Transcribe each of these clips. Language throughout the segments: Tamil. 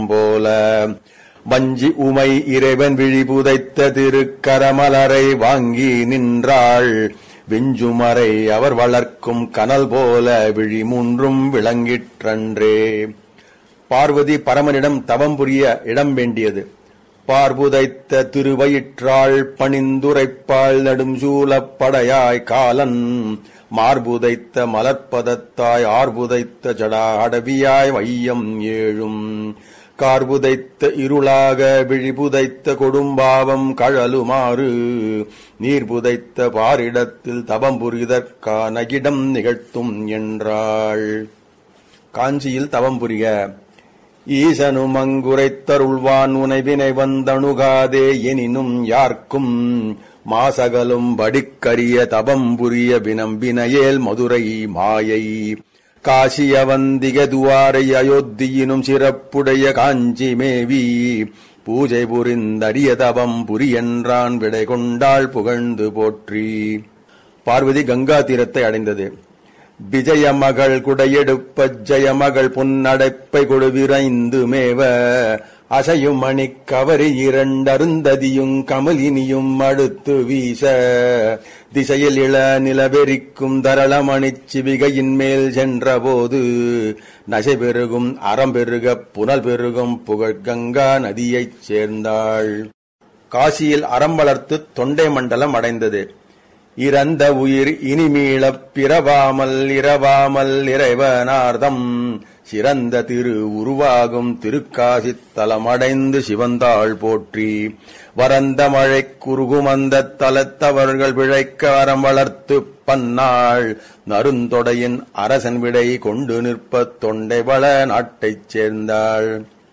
போல வஞ்சி உமை இறைவன் விழி புதைத்த திருக்கரமலரை வாங்கி நின்றாள் விஞ்சுமரை அவர் வளர்க்கும் கனல் போல விழி மூன்றும் விளங்கிற்றன்றே பார்வதி பரமனிடம் தவம் புரிய இடம் வேண்டியது பார்புதைத்த திருவயிற்றாள் பணிந்துரைப்பாள் நெடுஞ்சூலப் படையாய் காலன் மார்புதைத்த மலர்ப்பதத்தாய் ஆர்புதைத்த ஜடாடவியாய் வையம் ஏழும் கார்புதைத்த இருளாக விழிபுதைத்த கொடும்பாவம் கழலுமாறு நீர் புதைத்த பாரிடத்தில் தவம் புரிதற்கான இடம் நிகழ்த்தும் என்றாள் காஞ்சியில் தவம் புரிய ஈசனும் அங்குரைத்தருள்வான் உனைவினை வந்தணுகாதே எனினும் யார்க்கும் மாசகலும் படிக்கரிய தபம் புரிய வினம்பினையேல் மதுரை மாயை காசியவந்திக துவாரை அயோத்தியினும் சிறப்புடைய காஞ்சி மேவி பூஜை புரிந்தரிய தவம் புரியென்றான் விடை கொண்டாள் புகழ்ந்து போற்றி பார்வதி கங்கா தீரத்தை அடைந்தது விஜய மகள் குடையெடுப்ப ஜெயமகள் புன்னடைப்பை கொடுவிரைந்து மேவ அசையும் மணி கவரி இரண்டருந்ததியும் கமலினியும் அடுத்து வீச திசையில் இள நிலவெறிக்கும் தரளமணிச் சிவிகையின் மேல் சென்றபோது நசை பெருகும் அறம் பெருக புனல் பெருகும் புகழ் கங்கா நதியைச் சேர்ந்தாள் காசியில் அறம் வளர்த்து தொண்டை மண்டலம் அடைந்தது இறந்த உயிர் இனிமீளப் பிறவாமல் இரவாமல் இறைவனார்தம் சிறந்த திரு உருவாகும் திருக்காசித் தலமடைந்து சிவந்தாள் போற்றி வரந்த மழை குறுகுமந்த தலத்தவர்கள் பிழைக்க அறம் வளர்த்து பன்னாள் நருந்தொடையின் அரசன் விடை கொண்டு நிற்ப தொண்டை வள நாட்டைச் சேர்ந்தாள்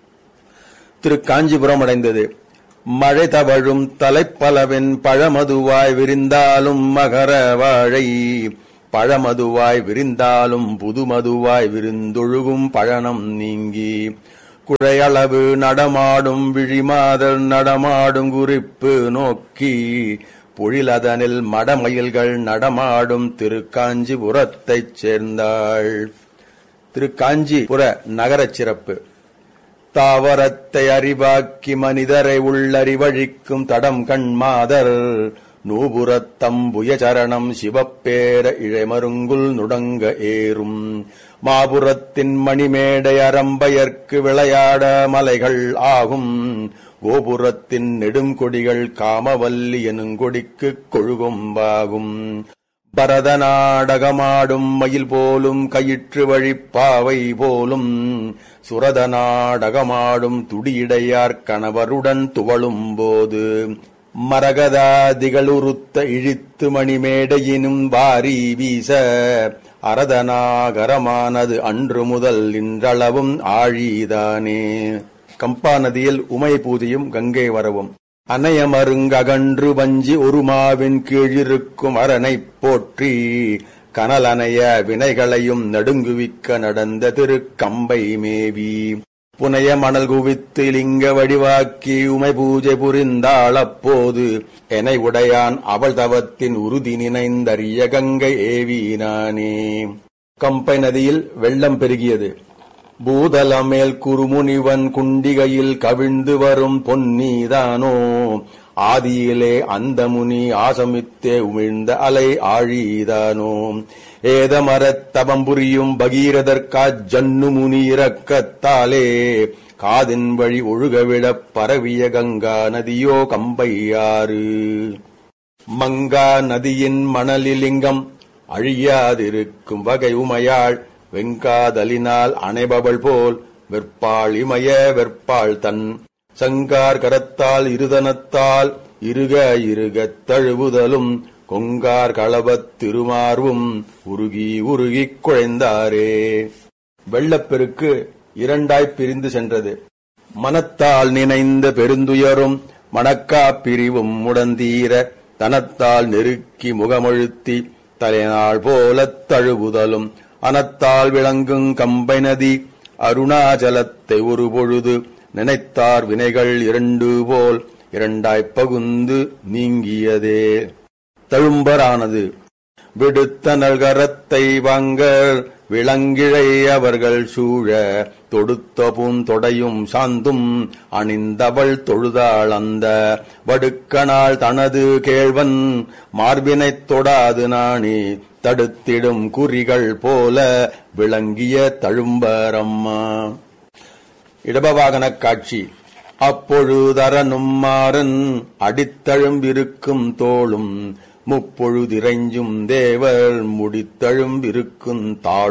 திரு காஞ்சிபுரம் அடைந்தது மழை தவழும் தலைப்பலவின் பழமதுவாய் விரிந்தாலும் மகர வாழை பழமதுவாய் விரிந்தாலும் புதுமதுவாய் விருந்தொழுகும் பழனம் நீங்கி குழையளவு நடமாடும் விழிமாதல் நடமாடும் குறிப்பு நோக்கி பொழிலதனில் மடமயில்கள் நடமாடும் திருக்காஞ்சிபுரத்தைச் சேர்ந்தாள் திருக்காஞ்சிபுர நகரச் சிறப்பு தாவரத்தை அறிவாக்கி மனிதரை உள்ளறிவழிக்கும் தடம் கண்மாதர் நூபுரத்தம்புய சரணம் சிவப்பேர இழைமருங்குல் நுடங்க ஏறும் மாபுரத்தின் மணிமேடை அரம்பயர்க்கு விளையாட மலைகள் ஆகும் கோபுரத்தின் நெடுங்கொடிகள் காமவல்லி எனுங்கொடிக்கு கொழுகொம்பாகும் பரத நாடகமாடும் மயில் போலும் கயிற்று வழிப்பாவை போலும் சுரத நாடகமாடும் துடியிடையார் கணவருடன் துவளும் போது மரகதாதிகளுருத்த இழித்து மணிமேடையினும் வாரி வீச அரதநாகரமானது அன்று முதல் இன்றளவும் ஆழிதானே கம்பா நதியில் உமை பூஜையும் கங்கை வரவும் அனையமருங்ககன்று வஞ்சி ஒருமாவின் கீழிருக்கும் அரணைப் போற்றி கனலனைய வினைகளையும் நடுங்குவிக்க நடந்த திருக்கம்பை மேவி புனைய மணல் குவித்து லிங்க வடிவாக்கி உமை பூஜை புரிந்தாள் அப்போது எனை உடையான் அவள் தவத்தின் உறுதி நினைந்தறிய கங்கை ஏவினானே கம்பை நதியில் வெள்ளம் பெருகியது பூதலமேல் குறுமுனிவன் குண்டிகையில் கவிழ்ந்து வரும் பொன்னீதானோ ஆதியிலே அந்த முனி ஆசமித்தே உமிழ்ந்த அலை ஆழிதானோ ஏதமரத் தவம் புரியும் பகீரதற்கா ஜன்னு முனி இறக்கத்தாலே காதின் வழி ஒழுகவிடப் பரவிய கங்கா நதியோ கம்பையாறு மங்கா நதியின் மணலிலிங்கம் அழியாதிருக்கும் வகை உமையாள் வெங்காதலினால் அணைபவள் போல் வெற்பாள் இமய வெற்பாள் தன் சங்கார் கரத்தால் இருதனத்தால் இருக இருகத் தழுவுதலும் கொங்கார் களபத் திருமார்வும் உருகி உருகிக் குழைந்தாரே வெள்ளப்பெருக்கு இரண்டாய்ப் பிரிந்து சென்றது மனத்தால் நினைந்த பெருந்துயரும் மணக்கா பிரிவும் முடந்தீர தனத்தால் நெருக்கி முகமழுத்தி தலைநாள் போலத் தழுவுதலும் அனத்தால் விளங்குங் கம்பை நதி அருணாச்சலத்தை ஒரு பொழுது நினைத்தார் வினைகள் இரண்டு போல் இரண்டாய்ப் பகுந்து நீங்கியதே தழும்பரானது விடுத்த நல்கரத்தை வாங்க விளங்கிழை அவர்கள் சூழ தொடுத்த பூந்தொடையும் சாந்தும் அணிந்தவள் தொழுதாள் அந்த வடுக்கனால் தனது கேழ்வன் மார்பினைத் தொடாது நாணி தடுத்திடும் குறிகள் போல விளங்கிய தழும்பரம்மா இடபவாகனக் காட்சி அப்பொழுதரனும் மாறன் அடித்தழும்பிருக்கும் தோளும் முப்பொழுதிரைஞ்சும் தேவர் முடித்தழும்பிருக்கும் தாளும்